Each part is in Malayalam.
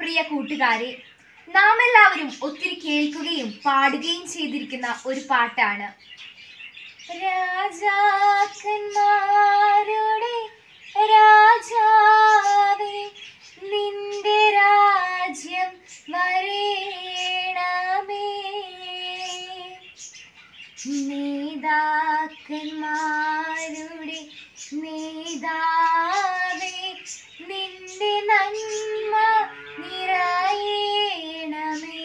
പ്രിയ കൂട്ടുകാരെ നാം എല്ലാവരും ഒത്തിരി കേൾക്കുകയും പാടുകയും ചെയ്തിരിക്കുന്ന ഒരു പാട്ടാണ് രാജാക്കന്മാരുടെ രാജാവേ നിന്റെ രാജ്യം വരേണമേ നേതാക്കന്മാരുടെ നേതാവേ നിന്റെ നന്മ നിറയണമേ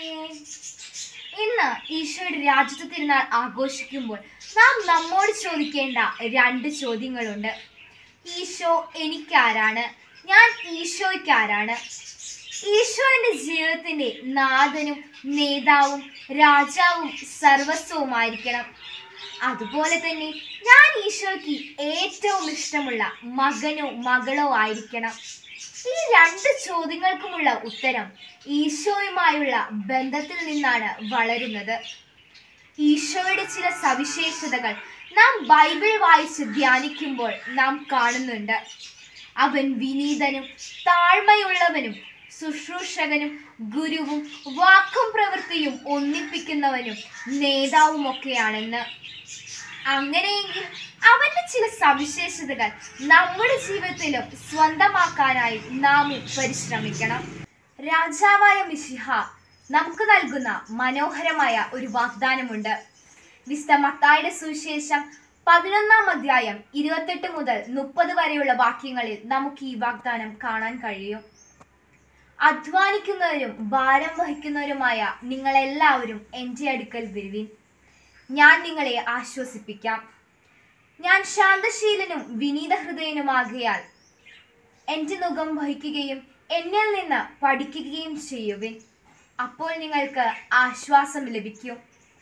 ഇന്ന് ഈശോയുടെ രാജ്യത്ത് തിരുനാൾ ആഘോഷിക്കുമ്പോൾ നാം നമ്മോട് ചോദിക്കേണ്ട രണ്ട് ചോദ്യങ്ങളുണ്ട് ഈശോ എനിക്കാരാണ് ഞാൻ ഈശോയ്ക്കാരാണ് ഈശോ എൻ്റെ ജീവിതത്തിൻ്റെ നാഥനും നേതാവും രാജാവും സർവസ്വവുമായിരിക്കണം അതുപോലെ തന്നെ ഞാൻ ഈശോയ്ക്ക് ഏറ്റവും ഇഷ്ടമുള്ള മകനോ മകളോ ആയിരിക്കണം ഈ രണ്ട് ചോദ്യങ്ങൾക്കുമുള്ള ഉത്തരം ഈശോയുമായുള്ള ബന്ധത്തിൽ നിന്നാണ് വളരുന്നത് ഈശോയുടെ ചില സവിശേഷതകൾ നാം ബൈബിൾ വായിച്ച് ധ്യാനിക്കുമ്പോൾ നാം കാണുന്നുണ്ട് അവൻ വിനീതനും താഴ്മയുള്ളവനും ശുശ്രൂഷകനും ഗുരുവും വാക്കും പ്രവൃത്തിയും ഒന്നിപ്പിക്കുന്നവനും നേതാവുമൊക്കെയാണെന്ന് അങ്ങനെയെങ്കിൽ അവന്റെ ചില സവിശേഷതകൾ നമ്മുടെ ജീവിതത്തിലും സ്വന്തമാക്കാനായി നാമും പരിശ്രമിക്കണം രാജാവായ മിശിഹ നമുക്ക് നൽകുന്ന മനോഹരമായ ഒരു വാഗ്ദാനമുണ്ട് വിശുദ്ധ മത്തായുടെ സുവിശേഷം പതിനൊന്നാം അധ്യായം ഇരുപത്തെട്ട് മുതൽ മുപ്പത് വരെയുള്ള വാക്യങ്ങളിൽ നമുക്ക് ഈ വാഗ്ദാനം കാണാൻ കഴിയും അധ്വാനിക്കുന്നവരും ഭാരം വഹിക്കുന്നവരുമായ നിങ്ങളെല്ലാവരും എൻ്റെ അടുക്കൽ വരുവിൻ ഞാൻ നിങ്ങളെ ആശ്വസിപ്പിക്കാം ഞാൻ ശാന്തശീലനും വിനീത ഹൃദയനുമാകയാൽ എൻ്റെ മുഖം വഹിക്കുകയും എന്നിൽ നിന്ന് പഠിക്കുകയും ചെയ്യുവിൻ അപ്പോൾ നിങ്ങൾക്ക് ആശ്വാസം ലഭിക്കും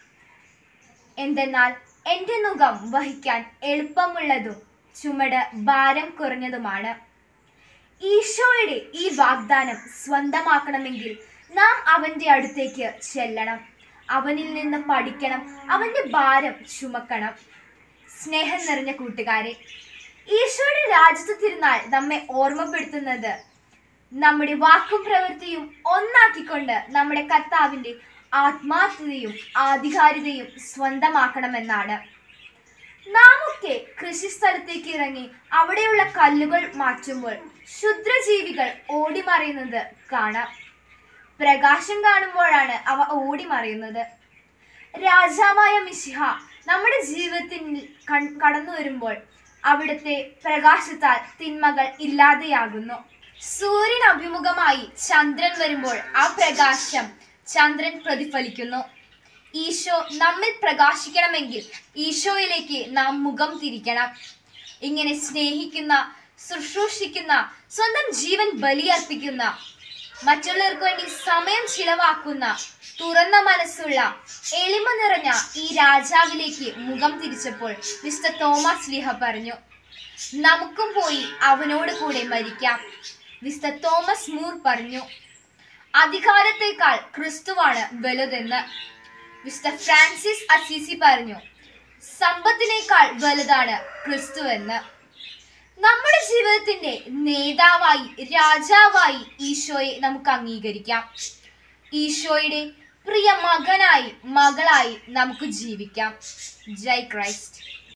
എന്തെന്നാൽ എൻ്റെ മുഖം വഹിക്കാൻ എളുപ്പമുള്ളതും ചുമട് ഭാരം കുറഞ്ഞതുമാണ് ഈശോയുടെ ഈ വാഗ്ദാനം സ്വന്തമാക്കണമെങ്കിൽ നാം അവൻ്റെ അടുത്തേക്ക് ചെല്ലണം അവനിൽ നിന്ന് പഠിക്കണം അവൻ്റെ ഭാരം ചുമക്കണം സ്നേഹം നിറഞ്ഞ കൂട്ടുകാരെ ഈശോയുടെ രാജ്യത്ത് തിരുനാൾ നമ്മെ ഓർമ്മപ്പെടുത്തുന്നത് നമ്മുടെ വാക്കും പ്രവൃത്തിയും ഒന്നാക്കിക്കൊണ്ട് നമ്മുടെ കർത്താവിൻ്റെ ആത്മാർത്ഥതയും ആധികാരികതയും സ്വന്തമാക്കണമെന്നാണ് നാമൊക്കെ കൃഷിസ്ഥലത്തേക്ക് ഇറങ്ങി അവിടെയുള്ള കല്ലുകൾ മാറ്റുമ്പോൾ ക്ഷുദ്രജീവികൾ ഓടിമറിയുന്നത് കാണാം പ്രകാശം കാണുമ്പോഴാണ് അവ ഓടിമറിയുന്നത് രാജാവായ മിശിഹ നമ്മുടെ ജീവിതത്തിൽ കൺ- കടന്നു വരുമ്പോൾ അവിടുത്തെ പ്രകാശത്താൽ തിന്മകൾ ഇല്ലാതെയാകുന്നു സൂര്യൻ അഭിമുഖമായി ചന്ദ്രൻ വരുമ്പോൾ ആ പ്രകാശം ചന്ദ്രൻ പ്രതിഫലിക്കുന്നു ഈശോ നമ്മിൽ പ്രകാശിക്കണമെങ്കിൽ ഈശോയിലേക്ക് നാം മുഖം തിരിക്കണം ഇങ്ങനെ സ്നേഹിക്കുന്ന ശുശ്രൂഷിക്കുന്ന സ്വന്തം ജീവൻ ബലിയർപ്പിക്കുന്ന മറ്റുള്ളവർക്ക് വേണ്ടി സമയം ചിലവാക്കുന്ന തുറന്ന മനസ്സുള്ള എളിമ നിറഞ്ഞ ഈ രാജാവിലേക്ക് മുഖം തിരിച്ചപ്പോൾ മിസ്റ്റർ തോമസ് ലിഹ പറഞ്ഞു നമുക്കും പോയി അവനോട് കൂടെ മരിക്കാം മിസ്റ്റർ തോമസ് മൂർ പറഞ്ഞു അധികാരത്തേക്കാൾ ക്രിസ്തുവാണ് വലുതെന്ന് മിസ്റ്റർ ഫ്രാൻസിസ് അസീസി പറഞ്ഞു സമ്പത്തിനേക്കാൾ വലുതാണ് ക്രിസ്തു എന്ന് നമ്മുടെ ജീവിതത്തിന്റെ നേതാവായി രാജാവായി ഈശോയെ നമുക്ക് അംഗീകരിക്കാം ഈശോയുടെ പ്രിയ മകനായി മകളായി നമുക്ക് ജീവിക്കാം ജയ് ക്രൈസ്റ്റ്